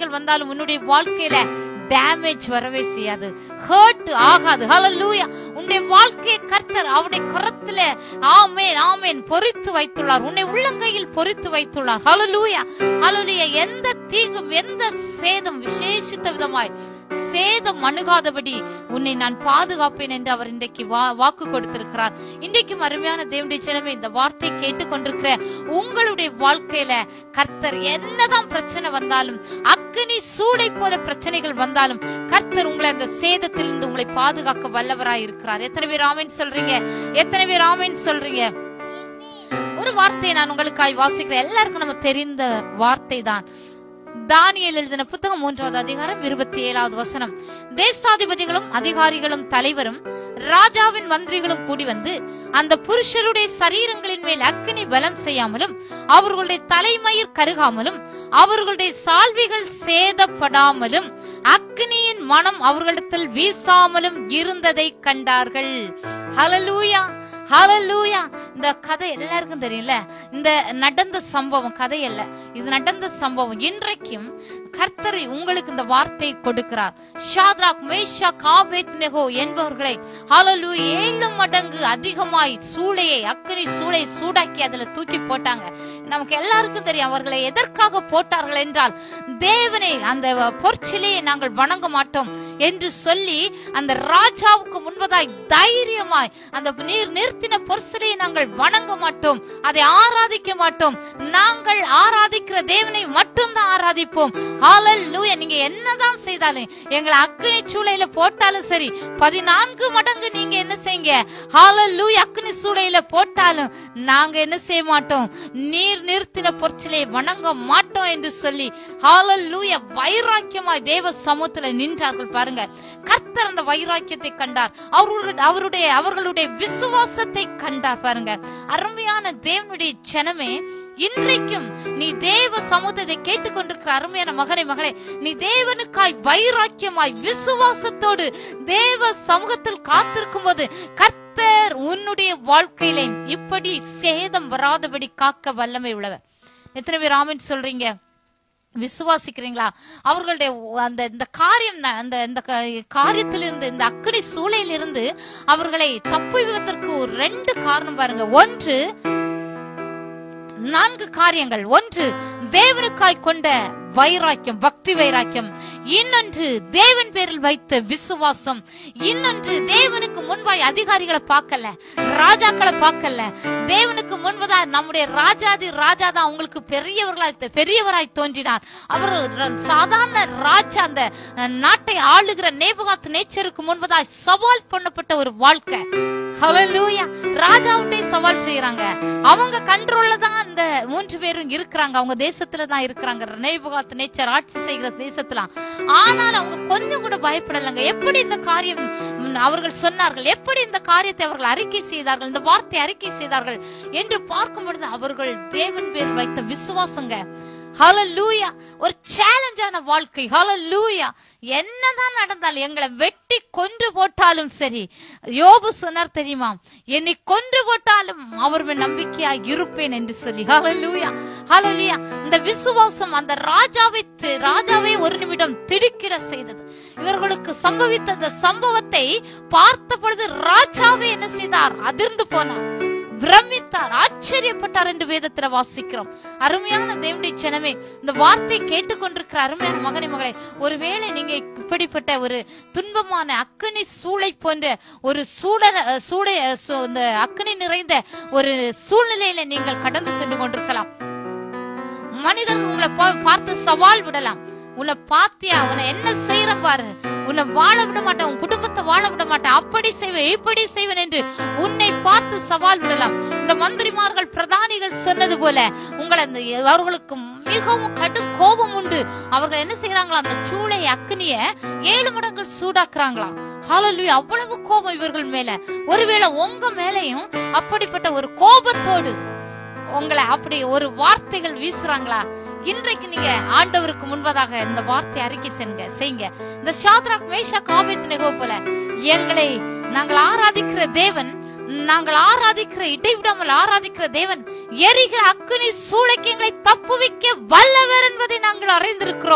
பிரச்சனைகள் வந்தாலும் உன்னுடைய வாழ்க்கையில டேமேஜ் வரவே செய்யாது ஹர்ட் ஆகாது ஹalleluya உன்னுடைய வாழ்க்கையை கர்த்தர் அவருடைய கரத்துல ஆமென் ஆமென் பொறித்து வைத்துள்ளார் உன்னை உள்ளங்கையில் பொறித்து வைத்துள்ளார் ஹalleluya ஹalleluya எந்த தீங்கும் எந்த சேதம் விசேஷித்த விதமாய் சேதம் அணுகாதபடி உன்னை நான் பாதுகாப்பேன் என்று அவர் இன்றைக்கு வா- வாக்கு கொடுத்திருக்கிறார் இன்றைக்கும் அருமையான தேவனுடைய ஜனமே இந்த வார்த்தை கேட்டுக்கொண்டிருக்கிற உங்களுடைய வாழ்க்கையில கர்த்தர் என்னதான் பிரச்சனை வந்தாலும் அக்னி சூளை போல பிரச்சனைகள் வந்தாலும் கர்த்தர் உங்களை அந்த சேதத்திலிருந்து உங்களை பாதுகாக்க வல்லவராய் இருக்கிறார் எத்தனை பேர் ஆமென் சொல்றீங்க எத்தனை பேர் ஆமென் சொல்றீங்க ஒரு வார்த்தையை நான் உங்களுக்காய் வாசிக்கிறேன் எல்லாருக்கும் நம்ம தெரிந்த வார்த்தை தான் தானியேல் எழுதின புத்தகம் மூன்றாவது அதிகாரம் இருபத்தி ஏழாவது வசனம் தேசாதிபதிகளும் அதிகாரிகளும் தலைவரும் ராஜாவின் மந்திரிகளும் கூடி வந்து அந்த புருஷருடைய சரீரங்களின் மேல் அக்கினி பலம் செய்யாமலும் அவர்களுடைய தலைமயிர் கருகாமலும் அவர்களுடைய சால்விகள் சேதப்படாமலும் அக்னியின் மனம் அவர்களிடத்தில் வீசாமலும் இருந்ததை கண்டார்கள் ஹalleluya ஹalleluya இந்த கதை எல்லாருக்கும் தெரியும்ல இந்த நடந்த சம்பவம் கதை அல்ல இது நடந்த சம்பவம் இன்றைக்கும் கர்த்தரை உங்களுக்கு இந்த வார்த்தை கொடுக்கிறார் ஷாத்ராக் மேஷா காபேத் நெகோ என்பவர்களை ஹalleluya ஏழு மடங்கு அதிகமாய் சூளையை அக்கினி சூளை சூடாக்கி அதுல தூக்கி போட்டாங்க நமக்கு எல்லாருக்கும் தெரியும் அவர்களை எதற்காக போட்டார்கள் என்றால் தேவனை அந்த பொற்சிலையை நாங்கள் வணங்க மாட்டோம் என்று சொல்லி அந்த ராஜாவுக்கு முன்பதாய் தைரியமாய் அந்த நீர் நிறுத்தின பொற்சிலையை நாங்கள் வணங்க மாட்டோம் அதை ஆராதிக்க மாட்டோம் நாங்கள் ஆராதிக்கிற தேவனை மட்டும்தான் ஆராதிப்போம் ஹalleluya நீங்க என்னதான் செய்தாலும் எங்களை அக்கினி சூளையில போட்டாலும் சரி பதினான்கு மடங்கு நீங்க என்ன செய்யுங்க ஹalleluya அக்கினி சூளையில போட்டாலும் நாங்க என்ன செய்ய மாட்டோம் நீர் நிறுத்தின பொற்சிலையை வணங்க மாட்டோம் என்று சொல்லி ஹalleluya வைராக்கியமாய் தேவ சமூகத்துல நின்றார்கள் பாருங்க கர்த்தர் அந்த வைராக்கியத்தை கண்டார் அவருடைய அவருடைய அவர்களுடைய விசுவாசத்தை கண்டார் பாருங்க அருமையான தேவனுடைய ஜனமே இன்றைக்கும் நீ தேவ சமூகத்தை கேட்டுக்கொண்டிருக்கிற அருமையான மகனை மகளே நீ தேவனுக்காய் வைராக்கியமாய் விசுவாசத்தோடு தேவ சமூகத்தில் காத்திருக்கும் போது கர்த்தர் உன்னுடைய வாழ்க்கையிலே இப்படி சேதம் வராதபடி காக்க வல்லமை உள்ளவர் எத்தனை பேர் ஆமென் சொல்றீங்க விசுவாசிக்கிறீங்களா அவர்களுடைய அந்த இந்த காரியம் தான், அந்த இந்த க- காரியத்திலிருந்து இந்த அக்கடி சூளையிலிருந்து அவர்களை தப்புவதற்கு ஒரு ரெண்டு காரணம் பாருங்க ஒன்று நான்கு காரியங்கள் ஒன்று தேவனுக்காய் கொண்ட வைராக்கியம் பக்தி வைராக்கியம் இன்னொன்று தேவன் பேரில் வைத்த விசுவாசம் இன்னொன்று தேவனுக்கு முன்பாய் அதிகாரிகளை பார்க்கல ராஜாக்களை பார்க்கல தேவனுக்கு முன்பதா நம்முடைய ராஜாதி ராஜா தான் உங்களுக்கு பெரியவர்களாய் பெரியவராய் தோன்றினார் அவர் ர- சாதாரண ராஜா அந்த அஹ், நாட்டை ஆளுகிற நேபுகாத் நேச்சருக்கு முன்பதாய் சவால் பண்ணப்பட்ட ஒரு வாழ்க்கை ஹalleluya ராஜாவுடைய சவால் செய்யறாங்க அவங்க கண்ட்ரோல்ல தான் அந்த மூன்று பேரும் இருக்கிறாங்க அவங்க தேசத்துல தான் இருக்கிறாங்க நேபுகாத் நேச்சர் ஆட்சி செய்கிற தேசத்துல ஆனால் அவங்க கொஞ்சம் கூட பயப்படலைங்க எப்படி இந்த காரியம் ம், அவர்கள் சொன்னார்கள் எப்படி இந்த காரியத்தை அவர்கள் அறிக்கை செய்தார்கள் இந்த வார்த்தை அறிக்கை செய்தார்கள் என்று பார்க்கும் பொழுது அவர்கள் தேவன் பேர் வைத்த விசுவாசங்க ஹalleluya ஒரு சேலஞ்சான வாழ்க்கை ஹalleluya என்னதான் நடந்தாலும் எங்களை வெட்டி கொன்று போட்டாலும் சரி யோபு சொன்னார் தெரியுமா என்னை கொன்று போட்டாலும் அவர் மேல் நம்பிக்கையா இருப்பேன் என்று சொல்லி ஹalleluya ஹalleluya இந்த விசுவாசம் அந்த ராஜாவை தி- ராஜாவை ஒரு நிமிடம் திடுக்கிட செய்தது இவர்களுக்கு சம்பவித்த அந்த சம்பவத்தை பார்த்த பொழுது ராஜாவே என்ன செய்தார் அதிர்ந்து போனார் பிரமித்தார் ஆச்சரியப்பட்டார் என்று வேதத்துல வாசிக்கிறோம் அருமையான தேவனுடைய ஜனமே இந்த வார்த்தை கேட்டுக்கொண்டிருக்கிற அருமையான மகனை மகளே ஒருவேளை நீங்க இப்படிப்பட்ட ஒரு துன்பமான அக்கினி சூளை போன்ற ஒரு சூழல சூளை சு- இந்த அக்கினி நிறைந்த ஒரு சூழ்நிலையில நீங்கள் கடந்து சென்று கொண்டிருக்கலாம் மனிதர்கள் உங்களை பா- பார்த்து சவால் விடலாம் உன்னை பாத்தியா உன்னை என்ன செய்யறேன் பாரு உன்னை வாழ விட மாட்டேன் உன் குடும்பத்தை வாழ விட மாட்டேன் அப்படி செய்வேன் இப்படி செய்வேன் என்று உன்னை பார்த்து சவால் விடலாம் இந்த மந்திரிமார்கள் பிரதானிகள் சொன்னது போல உங்களை அந்த அவர்களுக்கு மிகவும் கடும் கோபம் உண்டு அவர்கள் என்ன செய்யறாங்களா அந்த சூளை அக்னிய ஏழு மடங்கு சூடாக்குறாங்களாம் ஹalleluya அவ்வளவு கோபம் இவர்கள் மேல ஒருவேளை உங்க மேலையும் அப்படிப்பட்ட ஒரு கோபத்தோடு உங்களை அப்படி ஒரு வார்த்தைகள் வீசுறாங்களா இன்றைக்கு நீங்க ஆண்டவருக்கு முன்பதாக இந்த வார்த்தை அறிக்கை செய்யுங்க செய்யுங்க இந்த ஷாத்ராக் மேஷா காபேத் நெகோ போல எங்களை நாங்கள் ஆராதிக்கிற தேவன் நாங்கள் ஆராதிக்கிற இடைவிடாமல் ஆராதிக்கிற தேவன் எரிகிற அக்கினி சூளைக்கு எங்களை தப்புவிக்க வல்லவர் என்பதை நாங்கள் அறிந்திருக்கிறோம்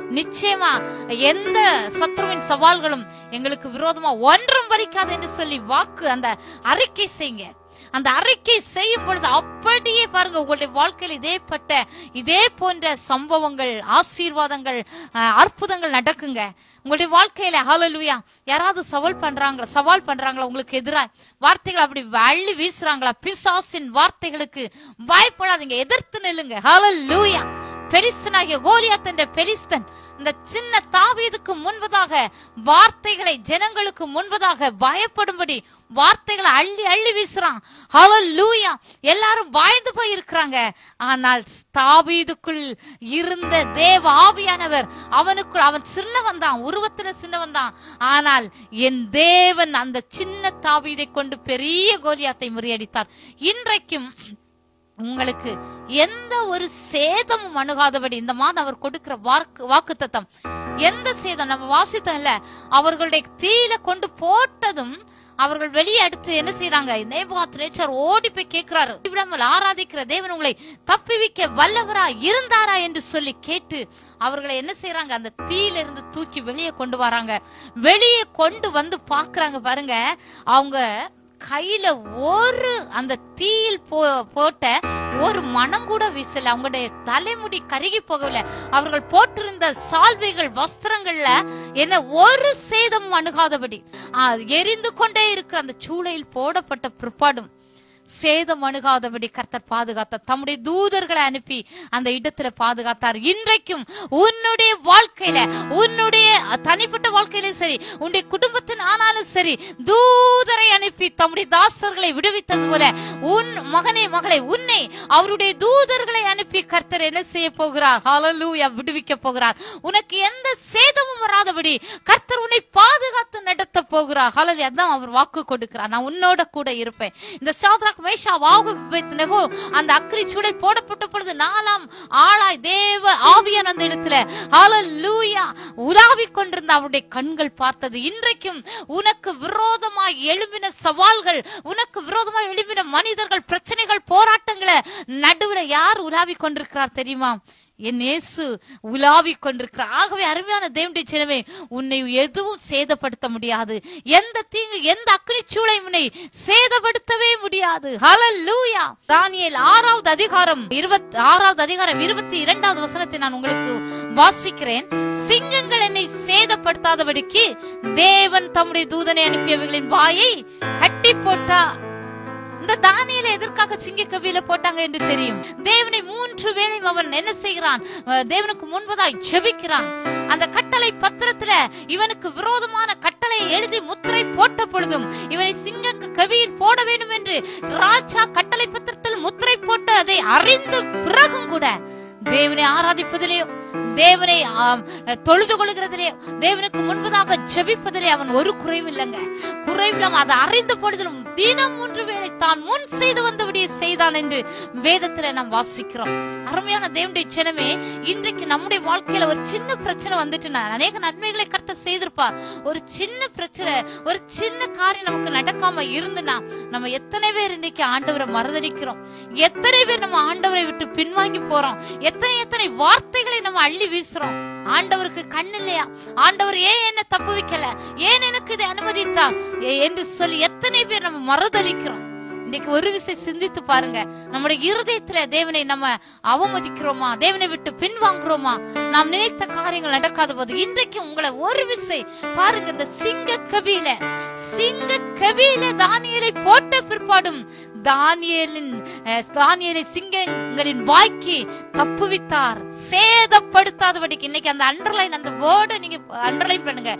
நிச்சயமா எந்த சத்ருவின் சவால்களும் எங்களுக்கு விரோதமா ஒன்றும் பறிக்காது என்று சொல்லி வாக்கு அந்த அறிக்கை செய்யுங்க அந்த அறிக்கை செய்யும் பொழுது அப்படியே பாருங்க உங்களுடைய வாழ்க்கையில் இதே பட்ட இதே போன்ற சம்பவங்கள் ஆசீர்வாதங்கள் அஹ், அற்புதங்கள் நடக்குங்க உங்களுடைய வாழ்க்கையில ஹalleluya யாராவது சவால் பண்றாங்களா சவால் பண்றாங்களா உங்களுக்கு எதிராக வார்த்தைகள் அப்படி அள்ளி வீசுறாங்களா பிசாசின் வார்த்தைகளுக்கு பயப்படாதீங்க எதிர்த்து நில்லுங்க ஹalleluya பெலிஸ்தனாகிய கோலியாத் என்ற பெலிஸ்தன் இந்த சின்ன தாவீதுக்கு முன்பதாக வார்த்தைகளை ஜனங்களுக்கு முன்பதாக பயப்படும்படி வார்த்தைகளை அள்ளி அள்ளி வீசுறான் ஹalleluya எல்லாரும் பயந்து போய் இருக்கிறாங்க ஆனால் தாவீதுக்குள் இருந்த தேவ ஆவியானவர் அவனுக்குள் அவன் சின்னவன் தான் உருவத்துல சின்னவன் தான் ஆனால் என் தேவன் அந்த சின்ன தாவீதை கொண்டு பெரிய கோலியாத்தை முறியடித்தார் இன்றைக்கும் உங்களுக்கு எந்த ஒரு சேதமும் அணுகாதபடி இந்த மாதம் அவர் கொடுக்கிற வாக்கு வாக்குத்தத்தம் எந்த சேதம் நம்ம வாசித்தோம் இல்ல அவர்களுடைய தீயில கொண்டு போட்டதும் அவர்கள் வெளியே அடுத்து என்ன செய்யறாங்க நேபுகாத் ரேச்சர் ஓடி போய் கேட்கிறாரு விடாமல் ஆராதிக்கிற தேவன் உங்களை தப்பிவிக்க வல்லவரா இருந்தாரா என்று சொல்லி கேட்டு அவர்களை என்ன செய்யறாங்க அந்த தீயில இருந்து தூக்கி வெளியே கொண்டு வராங்க வெளியே கொண்டு வந்து பாக்குறாங்க பாருங்க அவங்க கையில ஒரு அந்த தீயில் போ போட்ட ஒரு மனம் கூட வீசல அவங்களுடைய தலைமுடி கருகி போகல அவர்கள் போட்டிருந்த சால்வைகள் வஸ்திரங்கள்ல என்ன ஒரு சேதம் அணுகாதபடி ஆ, எரிந்து கொண்டே இருக்கிற அந்த சூளையில் போடப்பட்ட பிற்பாடும் சேதம் அணுகாதபடி கர்த்தர் பாதுகாத்தார் தம்முடைய தூதர்களை அனுப்பி அந்த இடத்துல பாதுகாத்தார் இன்றைக்கும் உன்னுடைய வாழ்க்கையில உன்னுடைய தனிப்பட்ட வாழ்க்கையிலும் சரி உன்னுடைய குடும்பத்தின் ஆனாலும் சரி தூதரை அனுப்பி தம்முடைய தாசர்களை விடுவித்தது போல உன் மகனே மகளை உன்னை அவருடைய தூதர்களை அனுப்பி கர்த்தர் என்ன செய்ய போகிறார் ஹalleluya விடுவிக்க போகிறார் உனக்கு எந்த சேதமும் வராதபடி கர்த்தர் உன்னை பாதுகாத்து நடத்த போகிறார் ஹalleluya அதான் அவர் வாக்கு கொடுக்கிறார் நான் உன்னோட கூட இருப்பேன் இந்த சாத்ராக் மேஷா வாகுபேத்நேகோ அந்த அக்கினி சூளை போடப்பட்ட பொழுது நாலாம் ஆளாய் தேவ ஆவியான் அந்த இடத்துல ஹalleluya உலாவிக் கொண்டிருந்த அவருடைய கண்கள் பார்த்தது இன்றைக்கும் உனக்கு விரோதமாய் எழும்பின சவால்கள் உனக்கு விரோதமாய் எழும்பின மனிதர்கள் பிரச்சனைகள் போராட்டங்களை நடுவுல யார் உலாவிக் கொண்டிருக்கிறார் தெரியுமா என் இயேசு உலாவிக் கொண்டிருக்கிறார் ஆகவே அருமையான தேவனுடைய சினமே உன்னை எதுவும் சேதப்படுத்த முடியாது எந்த தீங்கு எந்த அக்னி சூளை உன்னை சேதப்படுத்தவே முடியாது ஹalleluya தானியேல் ஆறாவது அதிகாரம் இருபத்தி ஆறாவது அதிகாரம் இருபத்தி இரண்டாவது வசனத்தை நான் உங்களுக்கு வாசிக்கிறேன் சிங்கங்கள் என்னை சேதப்படுத்தாதபடிக்கு தேவன் தம்முடைய தூதனை அனுப்பியவைகளின் வாயை கட்டி போட்டார் இந்த தானியல எதற்காக சிங்க கவியில போட்டாங்க என்று தெரியும் தேவனை மூன்று வேளை அவன் என்ன செய்கிறான் அஹ் தேவனுக்கு முன்பதாய் ஜெபிக்கிறான் அந்த கட்டளை பத்திரத்துல இவனுக்கு விரோதமான கட்டளை எழுதி முத்திரை போட்ட பொழுதும் இவனை சிங்க கவியில் போட வேண்டும் என்று ராஜா கட்டளை பத்திரத்தில் முத்திரை போட்டு அதை அறிந்த பிறகும் கூட தேவனை ஆராதிப்பதிலேயோ தேவனை ஆம், தொழுது கொள்கிறதிலே தேவனுக்கு முன்பதாக ஜெபிப்பதிலே அவன் ஒரு குறைவில்லைங்க குறைவில்லாம அதை அறிந்த பொழுதிலும் தினம் மூன்று வேளை தான் முன் செய்து வந்தபடியே செய்தான் என்று வேதத்துல நாம் வாசிக்கிறோம் அருமையான தேவனுடைய ஜனமே இன்றைக்கு நம்முடைய வாழ்க்கையில ஒரு சின்ன பிரச்சனை வந்துட்டுனா அநேக நன்மைகளை கர்த்தர் செய்திருப்பார் ஒரு சின்ன பிரச்சனை ஒரு சின்ன காரியம் நமக்கு நடக்காம இருந்துனா நம்ம எத்தனை பேர் இன்னைக்கு ஆண்டவரை மறுதளிக்கிறோம் எத்தனை பேர் நம்ம ஆண்டவரை விட்டு பின்வாங்கி போறோம் எத்தனை எத்தனை வார்த்தைகளை நம்ம அள்ளி வீசுறோம் ஆண்டவருக்கு கண் இல்லையா ஆண்டவர் ஏன் என்ன தப்பு வைக்கல ஏன் எனக்கு இதை அனுமதித்தார் எ- என்று சொல்லி எத்தனை பேர் நம்ம மறுதளிக்கிறோம் இன்னைக்கு ஒரு விஷயம் சிந்தித்து பாருங்க நம்முடைய இருதயத்துல தேவனை நம்ம அவமதிக்கிறோமா தேவனை விட்டு பின்வாங்குறோமா நாம் நினைத்த காரியங்கள் நடக்காத போது இன்றைக்கு உங்களை ஒரு விசை பாருங்க இந்த சிங்க கபியில சிங்க கபியில தானியலை போட்ட பிற்பாடும் தானியலின் அஹ், தானியேலை சிங்கங்களின் வாய்க்கு தப்புவித்தார் சேதப்படுத்தாதபடிக்கு இன்னைக்கு அந்த அண்டர்லைன் அந்த வேர்டை நீங்க அண்டர்லைன் பண்ணுங்க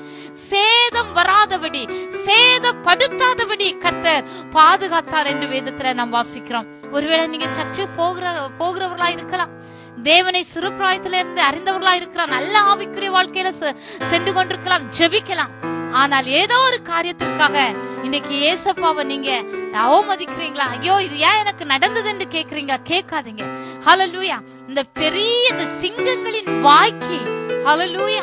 சேதம் வராதபடி சேதப்படுத்தாதபடி கர்த்தர் பாதுகாத்தார் என்று வேதத்துல நாம் வாசிக்கிறோம் ஒருவேளை நீங்க சர்ச்சு போகிற போகிறவர்களா இருக்கலாம் தேவனை சிறு பிராயத்துல இருந்து அறிந்தவர்களா இருக்கலாம் நல்ல ஆவிக்குரிய வாழ்க்கையில செ- சென்று கொண்டிருக்கலாம் ஜெபிக்கலாம் ஆனால் ஏதோ ஒரு காரியத்திற்காக இன்னைக்கு ஏசப்பாவை நீங்க அவமதிக்கிறீங்களா ஐயோ இது ஏன் எனக்கு நடந்தது என்று கேக்குறீங்க கேட்காதீங்க ஹalleluya இந்த பெரிய இந்த சிங்கங்களின் வாய்க்கு ஹalleluya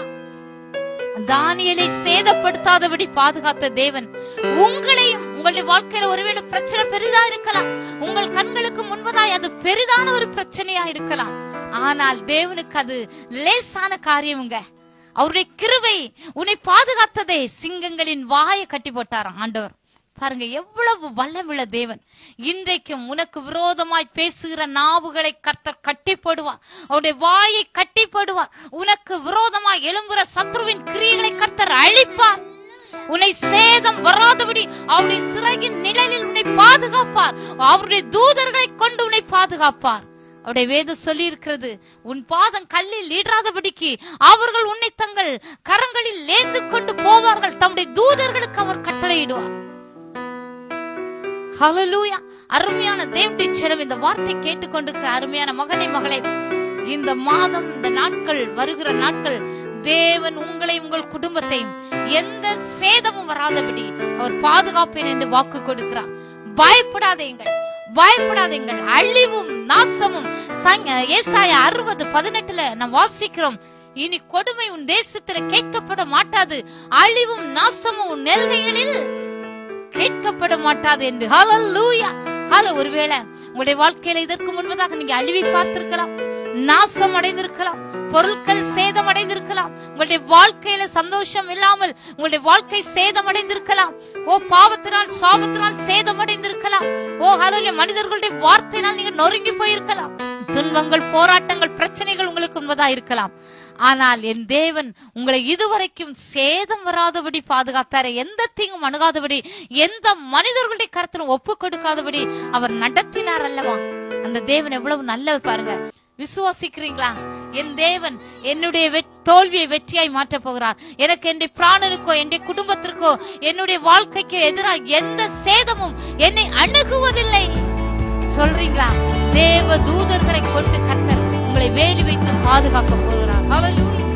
தானியலை சேதப்படுத்தாதபடி பாதுகாத்த தேவன் உங்களையும் உங்களுடைய வாழ்க்கையில ஒருவேளை பிரச்சனை பெரிதா இருக்கலாம் உங்கள் கண்களுக்கு முன்பதாய் அது பெரிதான ஒரு பிரச்சனையா இருக்கலாம் ஆனால் தேவனுக்கு அது லேசான காரியமுங்க அவருடைய கிருபை உன்னை பாதுகாத்ததே சிங்கங்களின் வாயை கட்டி போட்டாராம் ஆண்டவர் பாருங்க எவ்வளவு வல்லமுள்ள தேவன் இன்றைக்கும் உனக்கு விரோதமாய் பேசுகிற நாவுகளை கர்த்தர் கட்டி போடுவார் அவருடைய வாயை கட்டி போடுவார் உனக்கு விரோதமாய் எழும்புற சத்ருவின் கிரியைகளை கர்த்தர் அழிப்பார் உன்னை சேதம் வராதபடி அவருடைய சிறகின் நிழலில் உன்னை பாதுகாப்பார் அவருடைய தூதர்களை கொண்டு உன்னை பாதுகாப்பார் அவருடைய வேதம் சொல்லி இருக்கிறது உன் பாதம் கல்லில் ஈடாதபடிக்கு அவர்கள் உன்னை தங்கள் கரங்களில் ஏந்து கொண்டு போவார்கள் தம்முடைய தூதர்களுக்கு அவர் கட்டளையிடுவார் ஹalleluya அருமையான தேவனுடைய சிறம் இந்த வார்த்தை கேட்டுக்கொண்டிருக்கிற அருமையான மகனை மகளே இந்த மாதம் இந்த நாட்கள் வருகிற நாட்கள் தேவன் உங்களை உங்கள் குடும்பத்தையும் எந்த சேதமும் வராதபடி அவர் பாதுகாப்பேன் என்று வாக்கு கொடுக்கிறார் பயப்படாதீங்கள் பயப்படாதீங்கள் அழிவும் நாசமும் சங்க- ஏசாயா அறுபது பதினெட்டுல நாம் வாசிக்கிறோம் இனி கொடுமை உன் தேசத்துல கேட்கப்பட மாட்டாது அழிவும் நாசமும் உன் நெல்கைகளில் கேட்கப்பட மாட்டாது என்று ஹalleluya ஹalல ஒருவேளை உங்களுடைய வாழ்க்கையில இதற்கு முன்பதாக நீங்க அழிவை பார்த்திருக்கலாம் நாசம் அடைந்திருக்கலாம் பொருட்கள் சேதம் அடைந்திருக்கலாம் உங்களுடைய வாழ்க்கையில சந்தோஷம் இல்லாமல் உங்களுடைய வாழ்க்கை சேதம் அடைந்திருக்கலாம் ஓ பாவத்தினால் சாபத்தினால் சேதம் அடைந்திருக்கலாம் ஓ ஹalleluya மனிதர்களுடைய வார்த்தையினால் நீங்க நொறுங்கி போயிருக்கலாம் துன்பங்கள் போராட்டங்கள் பிரச்சனைகள் உங்களுக்கு உண்மைதா இருக்கலாம் ஆனால் என் தேவன் உங்களை இதுவரைக்கும் சேதம் வராதபடி பாதுகாத்தாரே எந்த தீங்கும் அணுகாதபடி எந்த மனிதர்களுடைய கருத்திலும் ஒப்பு கொடுக்காதபடி அவர் நடத்தினார் அல்லவா அந்த தேவன் எவ்வளவு நல்லவர் பாருங்க விசுவாசிக்கிறீங்களா என் தேவன் என்னுடைய வெ- தோல்வியை வெற்றியாய் மாற்ற போகிறார் எனக்கு என்னுடைய பிராணனுக்கோ என்னுடைய குடும்பத்திற்கோ என்னுடைய வாழ்க்கைக்கோ எதிராக எந்த சேதமும் என்னை அணுகுவதில்லை சொல்றீங்களா தேவ தூதர்களை கொண்டு கர்த்தர் உங்களை வேலி வைத்து பாதுகாக்க போகிறார் Hallelujah.